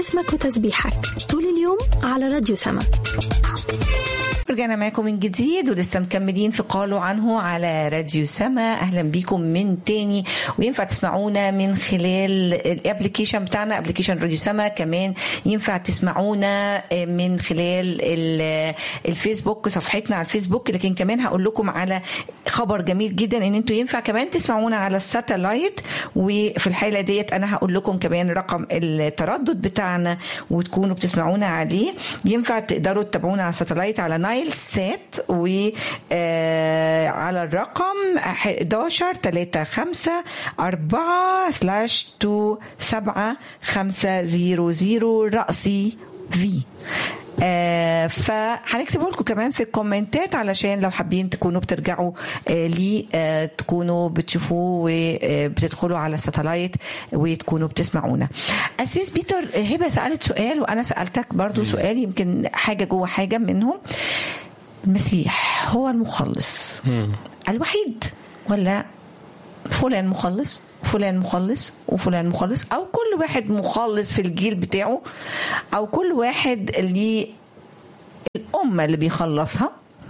اسمك وتسبيحك طول اليوم على راديو سما رجعنا معاكم من جديد ولسه مكملين في قالوا عنه على راديو سما اهلا بيكم من تاني وينفع تسمعونا من خلال الابلكيشن بتاعنا ابلكيشن راديو سما كمان ينفع تسمعونا من خلال الفيسبوك صفحتنا على الفيسبوك لكن كمان هقول لكم على خبر جميل جدا ان انتوا ينفع كمان تسمعونا على الساتلايت وفي الحاله ديت انا هقول لكم كمان رقم التردد بتاعنا وتكونوا بتسمعونا عليه ينفع تقدروا تتابعونا على الساتلايت على نايل سات و آه على الرقم 11 3 5 4 سلاش 2 7 5 0 0 رأسي في آه فهنكتبه لكم كمان في الكومنتات علشان لو حابين تكونوا بترجعوا آه لي آه تكونوا بتشوفوه وبتدخلوا على الساتلايت وتكونوا بتسمعونا اسيس بيتر هبه سالت سؤال وانا سالتك برضو سؤال يمكن حاجه جوه حاجه منهم المسيح هو المخلص مم. الوحيد ولا فلان مخلص فلان مخلص وفلان مخلص او كل واحد مخلص في الجيل بتاعه او كل واحد ليه الامه اللي بيخلصها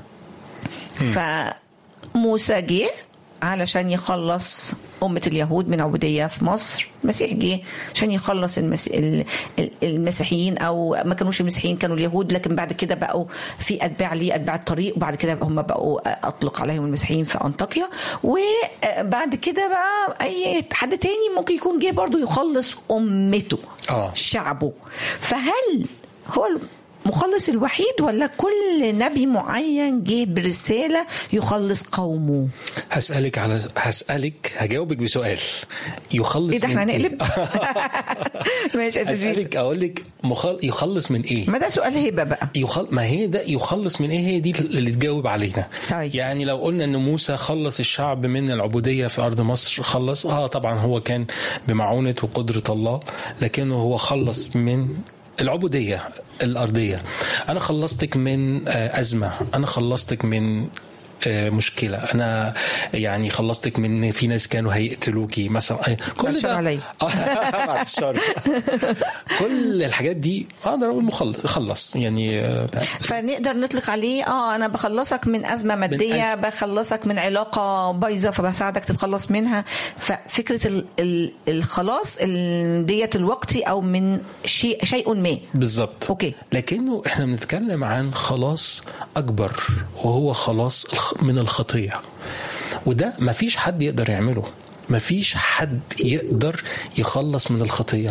فموسى جه علشان يخلص أمة اليهود من عبودية في مصر المسيح جه عشان يخلص المس... ال- ال- المسيحيين أو ما كانوش المسيحيين كانوا اليهود لكن بعد كده بقوا في أتباع ليه أتباع الطريق وبعد كده هم بقوا أطلق عليهم المسيحيين في أنطاكيا وبعد كده بقى أي حد تاني ممكن يكون جه برضو يخلص أمته آه. شعبه فهل هو المخلص الوحيد ولا كل نبي معين جه برسالة يخلص قومه هسألك على هسألك هجاوبك بسؤال يخلص ايه ده احنا من هنقلب ماشي يا أستاذ بيتر. هسألك أقول لك مخل... يخلص من إيه؟ ما ده سؤال هبه بقى يخل... ما هي ده يخلص من ايه هي دي اللي تجاوب علينا طيب. يعني لو قلنا ان موسى خلص الشعب من العبوديه في ارض مصر خلص اه طبعا هو كان بمعونه وقدره الله لكنه هو خلص من العبوديه الارضيه انا خلصتك من آه، ازمه انا خلصتك من آه، مشكلة أنا يعني خلصتك من في ناس كانوا هيقتلوكي مثلا آه، كل بعد الشر ده عليا. آه، بعد الشر كل الحاجات دي أقدر أقول مخلص خلص يعني آه، فنقدر نطلق عليه اه انا بخلصك من ازمه ماديه أزمة. بخلصك من علاقه بايظه فبساعدك تتخلص منها ففكره ال ال الخلاص ال- ديت الوقتي او من شيء شيء ما بالظبط أوكي. لكنه احنا بنتكلم عن خلاص اكبر وهو خلاص الخ- من الخطيه وده مفيش حد يقدر يعمله مفيش حد يقدر يخلص من الخطيه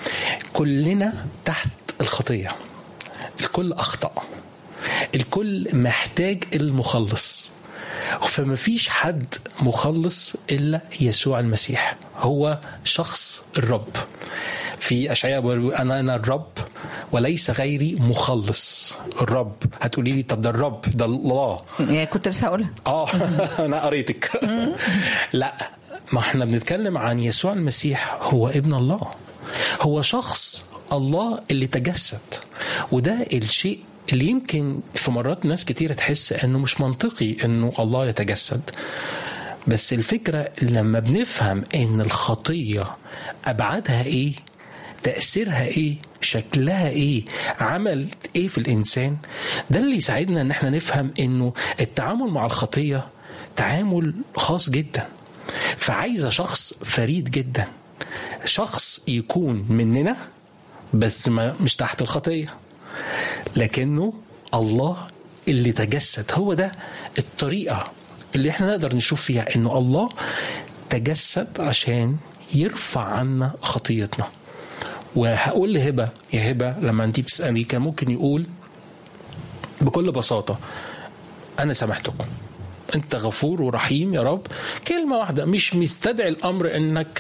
كلنا تحت الخطيه الكل اخطا الكل محتاج المخلص فمفيش حد مخلص الا يسوع المسيح هو شخص الرب في اشعياء بيقول انا انا الرب وليس غيري مخلص الرب هتقولي لي طب ده الرب ده الله يعني كنت لسه هقولها اه انا قريتك لا ما احنا بنتكلم عن يسوع المسيح هو ابن الله هو شخص الله اللي تجسد وده الشيء اللي يمكن في مرات ناس كتير تحس انه مش منطقي انه الله يتجسد بس الفكرة لما بنفهم ان الخطية ابعادها ايه تأثيرها ايه شكلها ايه عملت ايه في الانسان ده اللي يساعدنا ان احنا نفهم انه التعامل مع الخطية تعامل خاص جدا فعايزة شخص فريد جدا شخص يكون مننا بس ما مش تحت الخطية لكنه الله اللي تجسد هو ده الطريقة اللي احنا نقدر نشوف فيها انه الله تجسد عشان يرفع عنا خطيتنا وهقول لهبه يا هبه لما انت بتسالي كان ممكن يقول بكل بساطه انا سامحتكم انت غفور ورحيم يا رب كلمه واحده مش مستدعي الامر انك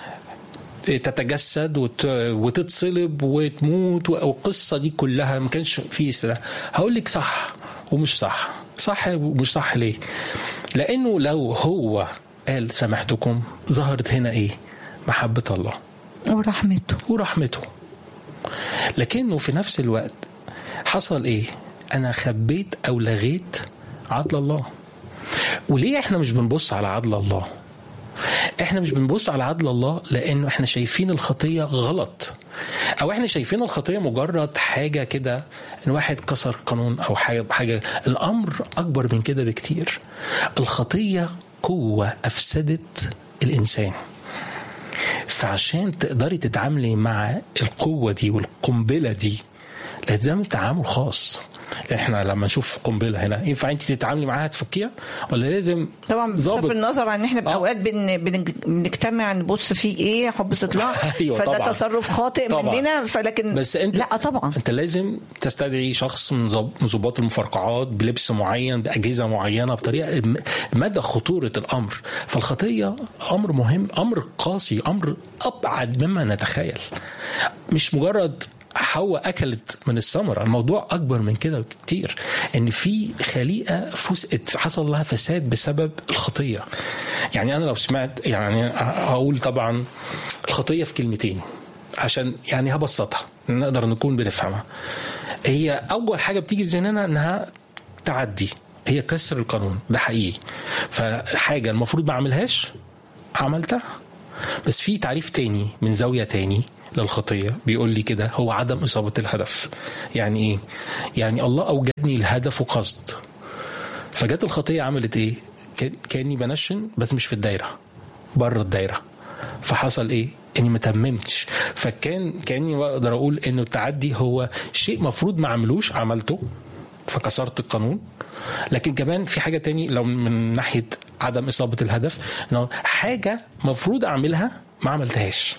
تتجسد وت... وتتصلب وتموت والقصه دي كلها ما كانش في استدعاء هقول لك صح ومش صح صح ومش صح ليه لانه لو هو قال سامحتكم ظهرت هنا ايه محبه الله ورحمته ورحمته لكنه في نفس الوقت حصل ايه انا خبيت او لغيت عدل الله وليه احنا مش بنبص على عدل الله احنا مش بنبص على عدل الله لانه احنا شايفين الخطيه غلط او احنا شايفين الخطيه مجرد حاجه كده ان واحد كسر قانون او حاجه حاجه الامر اكبر من كده بكتير الخطيه قوه افسدت الانسان فعشان تقدري تتعاملي مع القوه دي والقنبله دي لازم تعامل خاص احنا لما نشوف قنبله هنا ينفع انت تتعاملي معاها تفكيها ولا لازم طبعا بصرف ظابط؟ النظر عن ان احنا آه. باوقات بن... بن... بنجتمع نبص فيه ايه حب استطلاع أيوة فده طبعاً. تصرف خاطئ طبعاً. مننا فلكن بس انت لا طبعا انت لازم تستدعي شخص من ظب- من ضباط المفرقعات بلبس معين باجهزه معينه بطريقه م- مدى خطوره الامر فالخطيه امر مهم امر قاسي امر ابعد مما نتخيل مش مجرد حواء اكلت من الثمره الموضوع اكبر من كده بكتير ان في خليقه فسقت حصل لها فساد بسبب الخطيه يعني انا لو سمعت يعني هقول طبعا الخطيه في كلمتين عشان يعني هبسطها نقدر نكون بنفهمها هي اول حاجه بتيجي في ذهننا انها تعدي هي كسر القانون ده حقيقي فحاجه المفروض ما اعملهاش عملتها بس في تعريف تاني من زاويه تاني للخطيه بيقول لي كده هو عدم اصابه الهدف يعني ايه يعني الله اوجدني الهدف وقصد فجت الخطيه عملت ايه كان- كاني بنشن بس مش في الدايره بره الدايره فحصل ايه اني ما تممتش فكان كاني بقدر اقول انه التعدي هو شيء مفروض ما اعملوش عملته فكسرت القانون لكن كمان في حاجه تاني لو من ناحيه عدم اصابه الهدف انه حاجه مفروض اعملها ما عملتهاش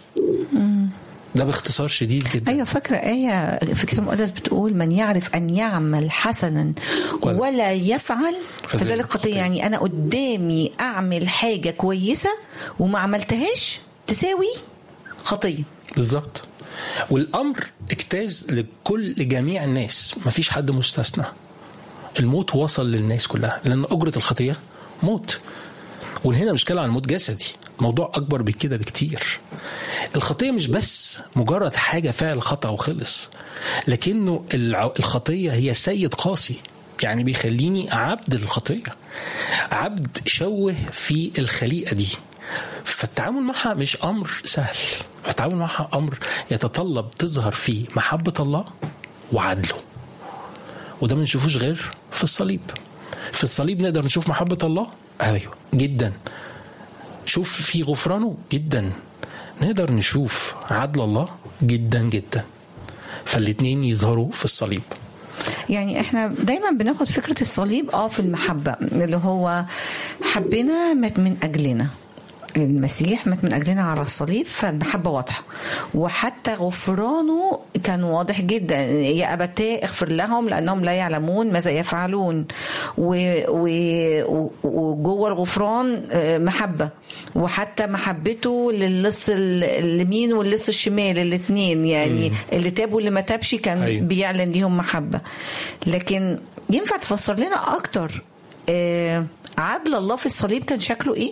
ده باختصار شديد جدا ايوه فاكره ايه في الكتاب المقدس بتقول من يعرف ان يعمل حسنا ولا- ولا يفعل فذلك فذلك خطيه خطية. يعني انا قدامي اعمل حاجه كويسه وما عملتهاش تساوي خطيه بالظبط والامر اجتاز لكل لجميع الناس مفيش حد مستثنى الموت وصل للناس كلها لان اجره الخطيه موت وهنا مش كلام عن موت جسدي موضوع اكبر من كده بكتير الخطيه مش بس مجرد حاجه فعل خطا وخلص لكنه الع- الخطيه هي سيد قاسي يعني بيخليني عبد للخطيه عبد شوه في الخليقه دي فالتعامل معها مش امر سهل التعامل معها امر يتطلب تظهر فيه محبه الله وعدله وده ما نشوفوش غير في الصليب في الصليب نقدر نشوف محبة الله أيوة جدا شوف في غفرانه جدا نقدر نشوف عدل الله جدا جدا فالاتنين يظهروا في الصليب يعني احنا دايما بناخد فكره الصليب اه في المحبه اللي هو حبنا مات من اجلنا المسيح مات من اجلنا على الصليب فالمحبه واضحه وحتى غفرانه كان واضح جدا يا ابتاه اغفر لهم لانهم لا يعلمون ماذا يفعلون و- و- وجوه الغفران آه، محبه وحتى محبته للص ال- اليمين واللص الشمال الاثنين يعني اللي تاب واللي ما تابش كان أيوة. بيعلن ليهم محبه لكن ينفع تفسر لنا اكتر آه، عدل الله في الصليب كان شكله ايه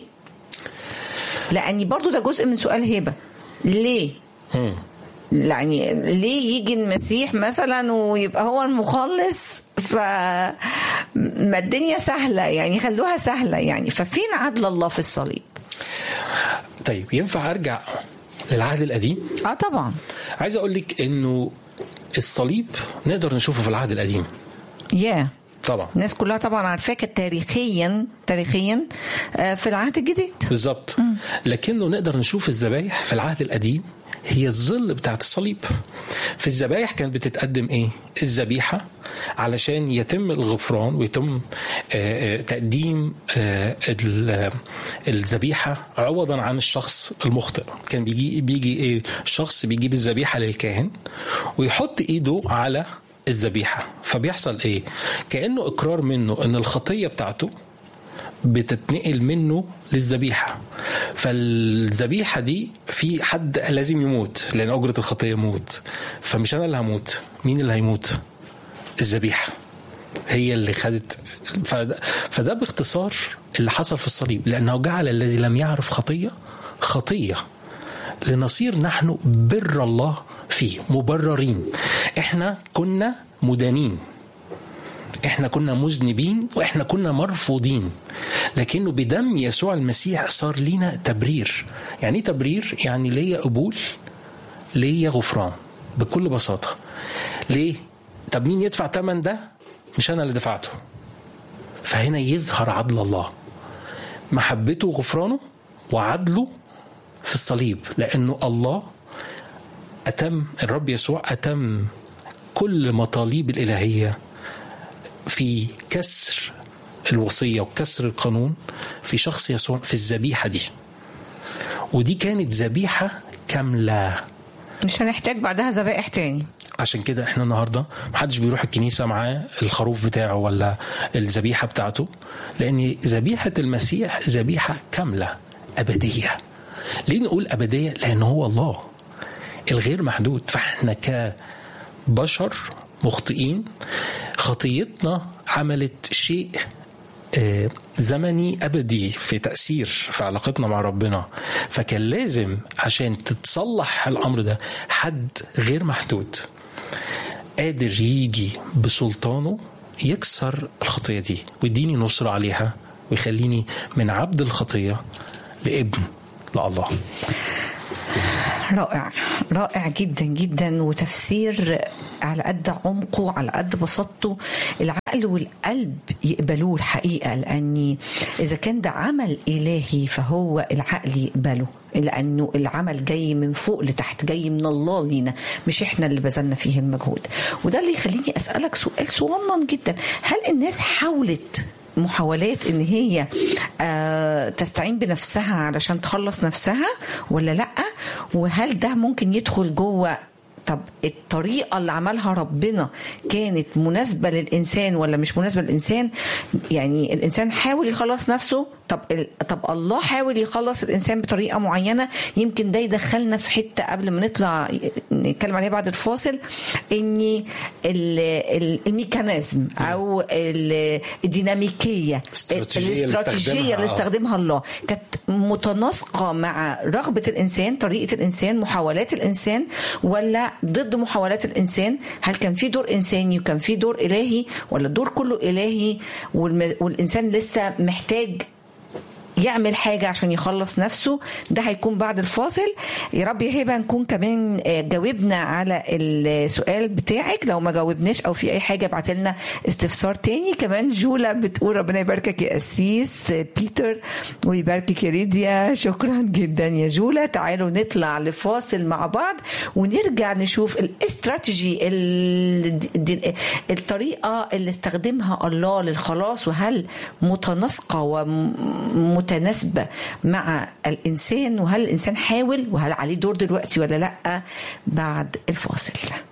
لاني برضو ده جزء من سؤال هبه ليه مم. يعني ليه يجي المسيح مثلا ويبقى هو المخلص ف ما الدنيا سهله يعني خلوها سهله يعني ففين عدل الله في الصليب طيب ينفع أرجع للعهد القديم اه طبعا عايز أقول لك إنه الصليب نقدر نشوفه في العهد القديم يا طبعا الناس كلها طبعا عارفاه كانت تاريخيا تاريخيا آه، في العهد الجديد بالظبط لكنه نقدر نشوف الذبايح في العهد القديم هي الظل بتاعت الصليب في الذبايح كانت بتتقدم ايه الذبيحه علشان يتم الغفران ويتم آه، آه، تقديم آه، ال- آه، الذبيحه عوضا عن الشخص المخطئ كان بيجي بيجي ايه الشخص بيجيب الذبيحه للكاهن ويحط ايده على الذبيحه فبيحصل ايه كانه اقرار منه ان الخطيه بتاعته بتتنقل منه للذبيحة فالذبيحة دي في حد لازم يموت لأن أجرة الخطية موت فمش أنا اللي هموت مين اللي هيموت الذبيحة هي اللي خدت فده, فده باختصار اللي حصل في الصليب لأنه جعل الذي لم يعرف خطية خطية لنصير نحن بر الله فيه مبررين احنا كنا مدانين احنا كنا مذنبين واحنا كنا مرفوضين لكنه بدم يسوع المسيح صار لينا تبرير يعني ايه تبرير يعني ليا قبول ليا غفران بكل بساطه ليه طب مين يدفع ثمن ده مش انا اللي دفعته فهنا يظهر عدل الله محبته وغفرانه وعدله في الصليب لانه الله اتم الرب يسوع اتم كل مطالب الالهيه في كسر الوصيه وكسر القانون في شخص يسوع في الذبيحه دي ودي كانت ذبيحه كامله مش هنحتاج بعدها ذبائح تاني عشان كده احنا النهارده محدش بيروح الكنيسه معاه الخروف بتاعه ولا الذبيحه بتاعته لان ذبيحه المسيح ذبيحه كامله ابديه ليه نقول ابديه لان هو الله الغير محدود فاحنا كبشر مخطئين خطيتنا عملت شيء آه، زمني ابدي في تاثير في علاقتنا مع ربنا فكان لازم عشان تتصلح الامر ده حد غير محدود قادر يجي بسلطانه يكسر الخطيه دي ويديني نصره عليها ويخليني من عبد الخطيه لابن لله رائع رائع جدا جدا وتفسير على قد عمقه على قد بساطته العقل والقلب يقبلوه الحقيقه لاني اذا كان ده عمل الهي فهو العقل يقبله لانه العمل جاي من فوق لتحت جاي من الله لينا مش احنا اللي بذلنا فيه المجهود وده اللي يخليني اسالك سؤال صغنن جدا هل الناس حاولت محاولات ان هي آه تستعين بنفسها علشان تخلص نفسها ولا لا وهل ده ممكن يدخل جوه طب الطريقة اللي عملها ربنا كانت مناسبة للإنسان ولا مش مناسبة للإنسان يعني الإنسان حاول يخلص نفسه طب طب الله حاول يخلص الإنسان بطريقة معينة يمكن ده يدخلنا في حتة قبل ما نطلع نتكلم عليها بعد الفاصل إن الميكانيزم أو الديناميكية الاستراتيجية اللي الاستراتيجية اللي استخدمها. استخدمها الله كانت متناسقة مع رغبة الإنسان طريقة الإنسان محاولات الإنسان ولا ضد محاولات الإنسان هل كان في دور إنساني وكان في دور إلهي ولا الدور كله إلهي والم- والإنسان لسه محتاج يعمل حاجة عشان يخلص نفسه ده هيكون بعد الفاصل يا رب يا هبة نكون كمان آه، جاوبنا على السؤال بتاعك لو ما جاوبناش أو في أي حاجة ابعت لنا استفسار تاني كمان جولا بتقول ربنا يباركك يا أسيس آه، بيتر ويباركك يا ليديا شكرا جدا يا جولا تعالوا نطلع لفاصل مع بعض ونرجع نشوف الاستراتيجي ال- دي- الطريقة اللي استخدمها الله للخلاص وهل متناسقة ومتناسبة مع الإنسان وهل الإنسان حاول وهل عليه دور دلوقتي ولا لأ بعد الفاصل